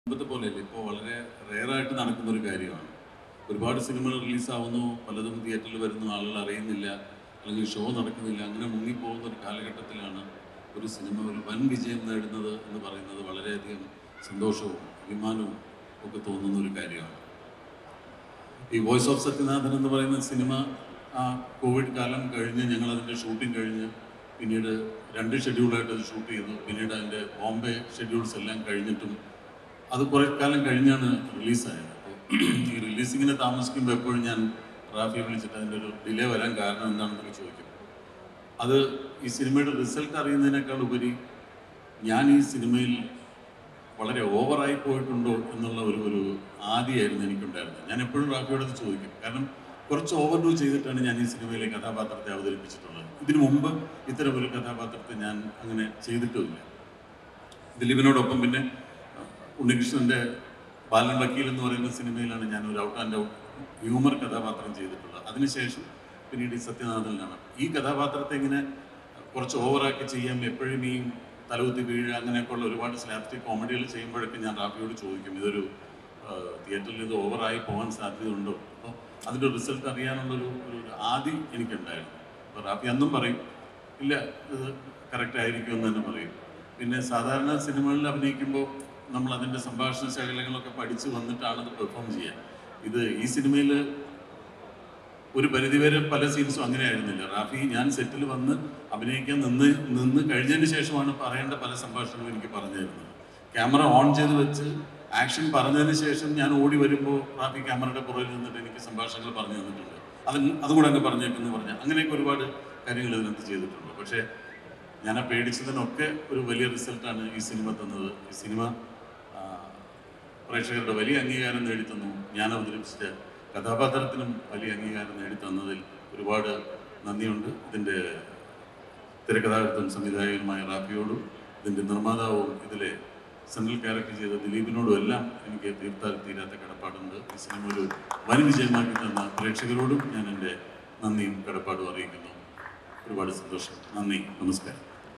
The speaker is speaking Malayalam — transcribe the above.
മുമ്പത്തെ പോലെയല്ല ഇപ്പോൾ വളരെ റെയറായിട്ട് നടക്കുന്ന ഒരു കാര്യമാണ് ഒരുപാട് സിനിമകൾ റിലീസാവുന്നു പലതും തിയേറ്ററിൽ വരുന്നു ആളുകൾ അറിയുന്നില്ല അല്ലെങ്കിൽ ഷോ നടക്കുന്നില്ല അങ്ങനെ മുങ്ങിപ്പോകുന്ന ഒരു കാലഘട്ടത്തിലാണ് ഒരു സിനിമ ഒരു വൻ വിജയം നേടുന്നത് എന്ന് പറയുന്നത് വളരെയധികം സന്തോഷവും അഭിമാനവും ഒക്കെ തോന്നുന്ന ഒരു കാര്യമാണ് ഈ വോയിസ് ഓഫ് സത്യനാഥൻ എന്ന് പറയുന്ന സിനിമ ആ കോവിഡ് കാലം കഴിഞ്ഞ് ഞങ്ങൾ അതിൻ്റെ ഷൂട്ടിംഗ് കഴിഞ്ഞ് പിന്നീട് രണ്ട് ഷെഡ്യൂളായിട്ട് അത് ഷൂട്ട് ചെയ്തു പിന്നീട് അതിൻ്റെ ബോംബെ ഷെഡ്യൂൾസ് എല്ലാം കഴിഞ്ഞിട്ടും അത് കുറേ കാലം കഴിഞ്ഞാണ് റിലീസായത് അപ്പോൾ ഈ റിലീസിങ്ങിന് താമസിക്കുമ്പോൾ എപ്പോഴും ഞാൻ റാഫിയെ വിളിച്ചിട്ട് അതിൻ്റെ ഒരു ഡിലേ വരാൻ കാരണം എന്താണെന്നൊക്കെ ചോദിക്കും അത് ഈ സിനിമയുടെ റിസൾട്ട് അറിയുന്നതിനേക്കാൾ ഉപരി ഞാൻ ഈ സിനിമയിൽ വളരെ ഓവറായി പോയിട്ടുണ്ടോ എന്നുള്ള ഒരു ഒരു ആദിയായിരുന്നു എനിക്കുണ്ടായിരുന്നത് ഞാൻ എപ്പോഴും റാഫിയോട് അത് ചോദിക്കും കാരണം കുറച്ച് ഓവർ ഡൂ ചെയ്തിട്ടാണ് ഞാൻ ഈ സിനിമയിലെ കഥാപാത്രത്തെ അവതരിപ്പിച്ചിട്ടുള്ളത് ഇതിനു മുമ്പ് ഇത്തരം ഒരു കഥാപാത്രത്തെ ഞാൻ അങ്ങനെ ചെയ്തിട്ടുമില്ല ദിലീപിനോടൊപ്പം പിന്നെ ഉണ്ണികൃഷ്ണന്റെ ബാലൻ വക്കീൽ എന്ന് പറയുന്ന സിനിമയിലാണ് ഞാൻ ഒരു ഔട്ട് ആൻഡ് ഔട്ട് ഹ്യൂമർ കഥാപാത്രം ചെയ്തിട്ടുള്ളത് അതിനുശേഷം പിന്നീട് ഈ സത്യനാഥനിലാണ് ഈ കഥാപാത്രത്തെ ഇങ്ങനെ കുറച്ച് ഓവറാക്കി ചെയ്യാം എപ്പോഴും ഈ തലകുത്തി വീഴുക അങ്ങനെയൊക്കെയുള്ള ഒരുപാട് സ്ലാപ്സ്റ്റിക് കോമഡികൾ ചെയ്യുമ്പോഴൊക്കെ ഞാൻ റാഫിയോട് ചോദിക്കും ഇതൊരു തിയേറ്ററിൽ ഇത് ഓവറായി പോകാൻ സാധ്യതയുണ്ടോ അപ്പോൾ അതിൻ്റെ റിസൾട്ട് അറിയാനുള്ളൊരു ഒരു ഒരു ആദി എനിക്കുണ്ടായിരുന്നു അപ്പോൾ റാഫി അന്നും പറയും ഇല്ല ഇത് കറക്റ്റ് ആയിരിക്കും എന്ന് തന്നെ പറയും പിന്നെ സാധാരണ സിനിമകളിൽ അഭിനയിക്കുമ്പോൾ നമ്മൾ അതിൻ്റെ സംഭാഷണ ശകലങ്ങളൊക്കെ പഠിച്ച് വന്നിട്ടാണ് അത് പെർഫോം ചെയ്യുക ഇത് ഈ സിനിമയിൽ ഒരു പരിധിവരെ പല സീൻസും അങ്ങനെ ആയിരുന്നില്ല റാഫി ഞാൻ സെറ്റിൽ വന്ന് അഭിനയിക്കാൻ നിന്ന് നിന്ന് കഴിഞ്ഞതിന് ശേഷമാണ് പറയേണ്ട പല സംഭാഷണങ്ങളും എനിക്ക് പറഞ്ഞു തരുന്നത് ക്യാമറ ഓൺ ചെയ്ത് വെച്ച് ആക്ഷൻ പറഞ്ഞതിന് ശേഷം ഞാൻ ഓടി വരുമ്പോൾ റാഫി ക്യാമറയുടെ പുറകിൽ നിന്നിട്ട് എനിക്ക് സംഭാഷണങ്ങൾ പറഞ്ഞു തന്നിട്ടുണ്ട് അത് അതുകൂടെ അങ്ങ് പറഞ്ഞേക്കെന്ന് പറഞ്ഞാൽ അങ്ങനെയൊക്കെ ഒരുപാട് കാര്യങ്ങൾ ഇതിനകത്ത് ചെയ്തിട്ടുണ്ട് പക്ഷേ ഞാൻ ആ പേടിച്ചതിനൊക്കെ ഒരു വലിയ റിസൾട്ടാണ് ഈ സിനിമ തന്നത് ഈ സിനിമ ആ, പ്രേക്ഷകരുടെ വലിയ അംഗീകാരം നേടിത്തന്നു ഞാൻ അവതരിപ്പിച്ച കഥാപാത്രത്തിനും വലിയ അംഗീകാരം നേടിത്തന്നതിൽ ഒരുപാട് നന്ദിയുണ്ട് ഇതിൻ്റെ തിരക്കഥാകൃത്തും സംവിധായകനുമായ റാഫിയോടും ഇതിൻ്റെ നിർമ്മാതാവും ഇതിലെ സെൻട്രൽ ക്യാരക്ടർ ചെയ്ത ദിലീപിനോടും എല്ലാം എനിക്ക് തീർത്താൽ തീരാത്ത കടപ്പാടുണ്ട് ഈ സിനിമ ഒരു വൻ വിജയമാക്കി തന്ന പ്രേക്ഷകരോടും ഞാൻ എൻ്റെ നന്ദിയും കടപ്പാടും അറിയിക്കുന്നു ഒരുപാട് സന്തോഷം നന്ദി നമസ്കാരം